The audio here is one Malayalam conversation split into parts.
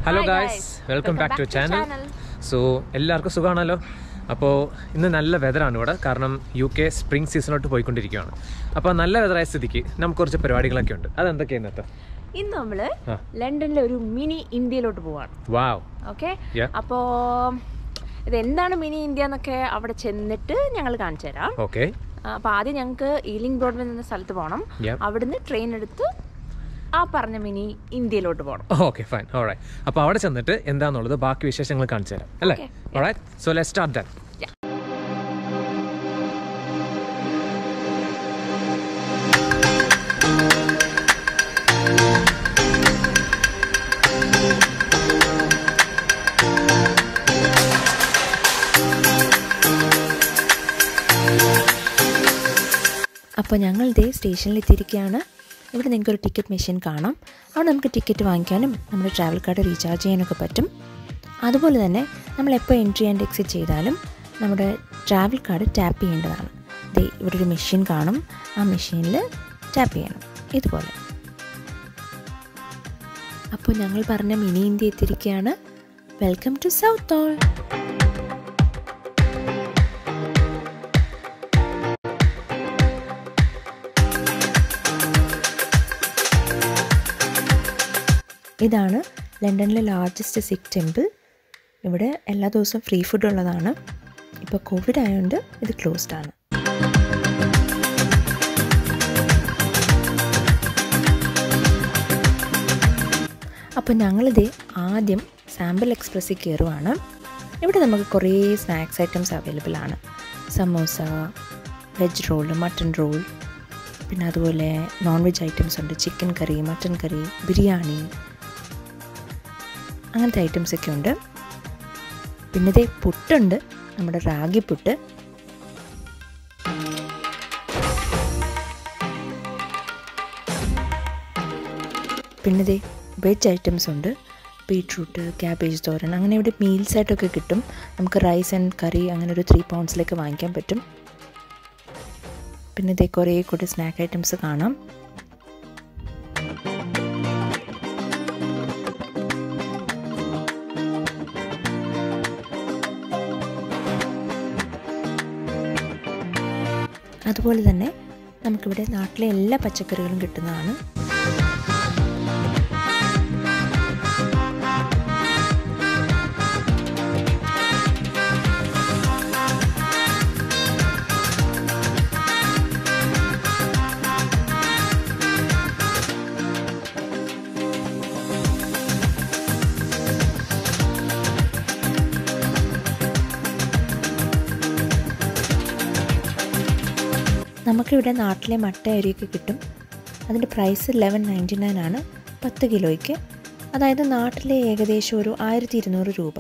Hello Hi guys guys. Welcome Welcome back to back to channel channel. So എല്ലാവർക്കും സുഖമാണല്ലോ അപ്പോൾ ഇന്ന് നല്ല വെതറാണ് ഇവിടെ കാരണം യു കെ സ്പ്രിംഗ് സീസണിലോട്ട് പോയിക്കൊണ്ടിരിക്കുകയാണ് അപ്പോൾ നല്ല വെതറായ സ്ഥിതിക്ക് നമുക്ക് കുറച്ച് പരിപാടികളൊക്കെ ഉണ്ട് അതെന്തൊക്കെയാണ് ഇന്നത്തെ ഇന്ന് നമ്മള് ആ. ലണ്ടനിലെ ഒരു മിനി ഇന്ത്യയിലോട്ട് പോവാണ് വാവ് ഓക്കെ Yeah. അപ്പോ ഇത് എന്താണ് മിനി ഇന്ത്യ എന്നൊക്കെ അവിടെ ചെന്നിട്ട് ഞങ്ങൾ കാണിച്ചു തരാം ഓക്കെ ആ, അപ്പൊ ആദ്യം ഞങ്ങൾക്ക് ഈലിംഗ് ബ്രോഡ്വേ എന്ന സ്ഥലത്ത് പോകണം Yeah. അവിടുന്ന് ട്രെയിൻ എടുത്ത് ആ പറഞ്ഞ മിനി ഇന്ത്യയിലോട്ട് പോകണം ഓക്കെ ഫൈൻ ഓൾറൈറ്റ് അപ്പോൾ അവിടെ ചെന്നിട്ട് എന്താണെന്നുള്ളത് ബാക്കി വിശേഷങ്ങൾ കാണിച്ചു തരാം അല്ലേ Okay. Alright so let start that അപ്പോൾ ഞങ്ങൾ ഇതേ സ്റ്റേഷനിൽ എത്തിയിരിക്കുകയാണ് ഇവിടെ നിങ്ങൾക്ക് ഒരു ടിക്കറ്റ് മെഷീൻ കാണാം അവിടെ നമുക്ക് ടിക്കറ്റ് വാങ്ങിക്കാനും നമ്മുടെ ട്രാവൽ കാർഡ് റീചാർജ് ചെയ്യാനൊക്കെ പറ്റും അതുപോലെ തന്നെ നമ്മൾ എപ്പോൾ എൻട്രി ആൻഡ് എക്സിറ്റ് ചെയ്താലും നമ്മുടെ ട്രാവൽ കാർഡ് ടാപ്പ് ചെയ്യേണ്ടതാണ് ദേ ഇവിടെ ഒരു മെഷീൻ കാണും ആ മെഷീനിൽ ടാപ്പ് ചെയ്യണം ഇതുപോലെ അപ്പോൾ ഞങ്ങൾ പറഞ്ഞ മിനി ഇന്ത്യ എത്തിയിരിക്കുകയാണ് വെൽക്കം ടു സൗത്ത് ഓൾ ഇതാണ് ലണ്ടനിലെ ലാർജസ്റ്റ് സിഖ് ടെമ്പിൾ ഇവിടെ എല്ലാ ദിവസവും ഫ്രീ ഫുഡ് ഉള്ളതാണ് ഇപ്പോൾ കോവിഡ് ആയതുകൊണ്ട് ഇത് ക്ലോസ്ഡ് ആണ് അപ്പോൾ ഞങ്ങളിത് ആദ്യം സാമ്പിൾ എക്സ്പ്രസ്സിൽ കയറുവാണ് ഇവിടെ നമുക്ക് കുറേ സ്നാക്സ് ഐറ്റംസ് അവൈലബിൾ ആണ് samosa veg roll mutton roll പിന്നെ അതുപോലെ നോൺ വെജ് ഐറ്റംസ് ഉണ്ട് chicken curry mutton curry biryani അങ്ങനത്തെ ഐറ്റംസ് ഒക്കെ ഉണ്ട് പിന്നെ ഇതേ പുട്ടുണ്ട് നമ്മുടെ റാഗി പുട്ട് പിന്നെ ഇതേ വെജ് ഐറ്റംസ് ഉണ്ട് ബീട്രൂട്ട് ക്യാബേജ് തോരൻ അങ്ങനെ ഇവിടെ മീൽസ് ആയിട്ടൊക്കെ കിട്ടും നമുക്ക് റൈസ് ആൻഡ് കറി അങ്ങനെ ഒരു ത്രീ പൗണ്ട്സിലേക്ക് വാങ്ങിക്കാൻ പറ്റും പിന്നെ ഇതേ കുറേ കൂടി സ്നാക്ക് ഐറ്റംസ് കാണാം അതുപോലെ തന്നെ നമുക്കിവിടെ നാട്ടിലെ എല്ലാ പച്ചക്കറികളും കിട്ടുന്നതാണ് നമുക്കിവിടെ നാട്ടിലെ മട്ട അരിയൊക്കെ കിട്ടും അതിൻ്റെ പ്രൈസ് ലെവൻ നയൻറ്റി നയൻ ആണ് പത്ത് കിലോയ്ക്ക് അതായത് നാട്ടിലെ ഏകദേശം ഒരു ആയിരത്തി ഇരുന്നൂറ് രൂപ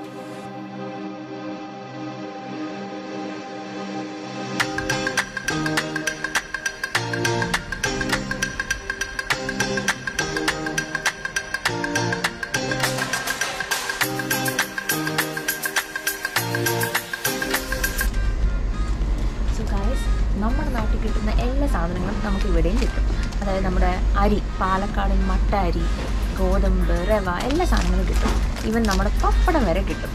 സോ ഗായ്സ് നമ്മുടെ നാട്ടിൽ കിട്ടുന്ന എല്ലാ സാധനങ്ങളും നമുക്ക് ഇവിടെയും കിട്ടും അതായത് നമ്മുടെ അരി പാലക്കാടൻ മട്ട അരി ഗോതമ്പ് റവ എല്ലാ സാധനങ്ങളും കിട്ടും ഈവൻ നമ്മുടെ പപ്പടം വരെ കിട്ടും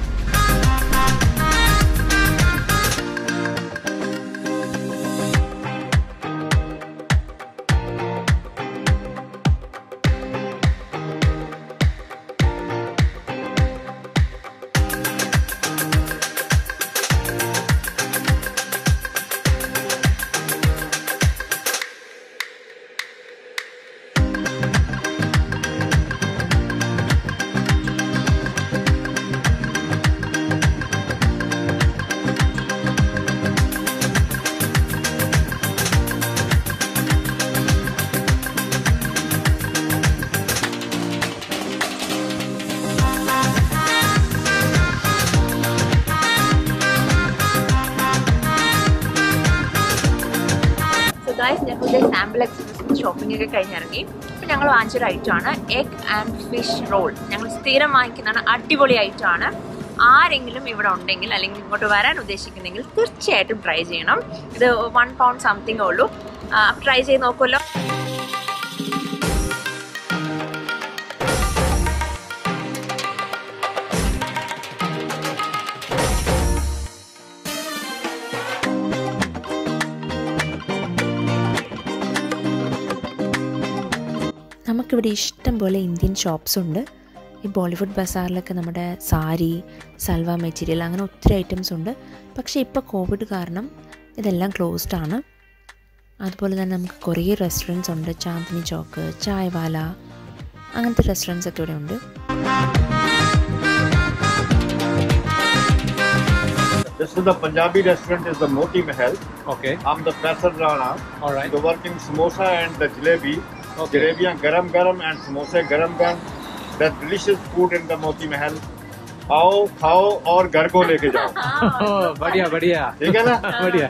സോ ഗായ്സ് ഞങ്ങളുടെ സാമ്പിൾ എക്സ്പ്രസ് ഷോപ്പിംഗ് ഒക്കെ കഴിഞ്ഞിറങ്ങി ഇപ്പം ഞങ്ങൾ വാങ്ങിച്ചൊരു ഐറ്റം ആണ് എഗ് ആൻഡ് ഫിഷ് റോൾ ഞങ്ങൾ സ്ഥിരം വാങ്ങിക്കുന്നതാണ് അടിപൊളി ഐറ്റം ആണ് ആരെങ്കിലും ഇവിടെ ഉണ്ടെങ്കിൽ അല്ലെങ്കിൽ ഇങ്ങോട്ട് വരാൻ ഉദ്ദേശിക്കുന്നെങ്കിൽ തീർച്ചയായിട്ടും ട്രൈ ചെയ്യണം ഇത് വൺ പൗണ്ട് സംതിങ് ഉള്ളൂ ട്രൈ ചെയ്ത് നോക്കുമല്ലോ ഇവിടെ ഇഷ്ടം പോലെ ഇന്ത്യൻ ഷോപ്സ് ഉണ്ട് ഈ ബോളിവുഡ് ബസാറിലൊക്കെ നമ്മുടെ സാരി സൽവ മെറ്റീരിയൽ അങ്ങനെ ഒത്തിരി ഐറ്റംസ് ഉണ്ട് പക്ഷേ ഇപ്പോൾ കോവിഡ് കാരണം ഇതെല്ലാം ക്ലോസ്ഡ് ആണ് അതുപോലെ തന്നെ നമുക്ക് കുറേ റെസ്റ്റോറൻറ്റ്സ് ഉണ്ട് ചാന്ദിനി ചോക്ക് ചായവാല അങ്ങനത്തെ റെസ്റ്റോറൻറ്റ്സ് ഒക്കെ ഇവിടെ ഉണ്ട് This is the Punjabi restaurant is the Moti Mahal. Okay I'm the Faisal Rana. Alright. The working samosa and the jalebi. Okay. Jalebiyan garam garam and samosa garam garam. The delicious food in the Moti Mahal. आओ खाओ और घर को लेके जाओ बढ़िया बढ़िया ठीक है ना बढ़िया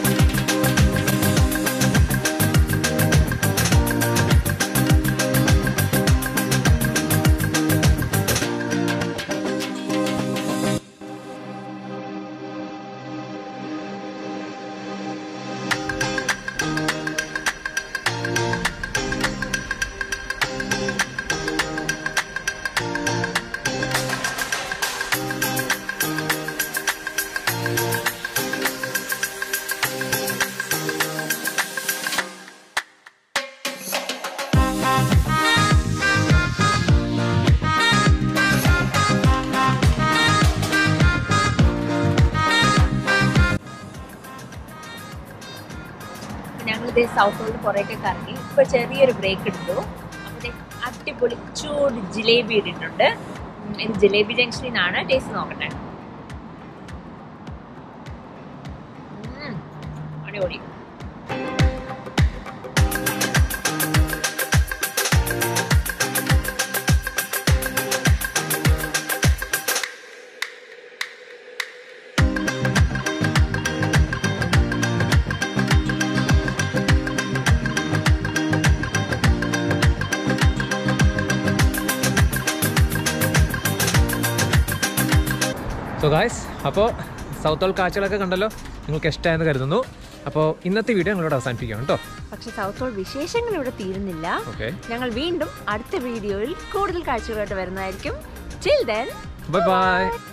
ഞങ്ങളിത് സൗത്തോട്ട് കുറേയൊക്കെ കറങ്ങി ഇപ്പൊ ചെറിയൊരു ബ്രേക്ക് എടുത്തു അപ്പൊ അടിപൊളി ചൂട് ജിലേബി ഇട്ടിട്ടുണ്ട് ഉം, ഇത് ജിലേബി ജംഗ്ഷനിൽ നിന്നാണ് ടേസ്റ്റ് നോക്കട്ടെ ഉം, അടിപൊളി സോ ഗായ്സ് അപ്പോൾ സൗത്ത് ഹോൾ കാഴ്ചകളൊക്കെ കണ്ടല്ലോ നിങ്ങൾക്ക് ഇഷ്ടമായെന്ന് കരുതുന്നു അപ്പോൾ ഇന്നത്തെ വീഡിയോ ഞങ്ങളോട് അവസാനിപ്പിക്കാം കേട്ടോ പക്ഷെ സൗത്ത് ഹോൾ വിശേഷങ്ങൾ ഇവിടെ തീരുന്നില്ല ഓക്കെ ഞങ്ങൾ വീണ്ടും അടുത്ത വീഡിയോയിൽ കൂടുതൽ കാഴ്ചകളായിട്ട് വരുന്നതായിരിക്കും ചിൽ ദെൻ ബൈ ബൈ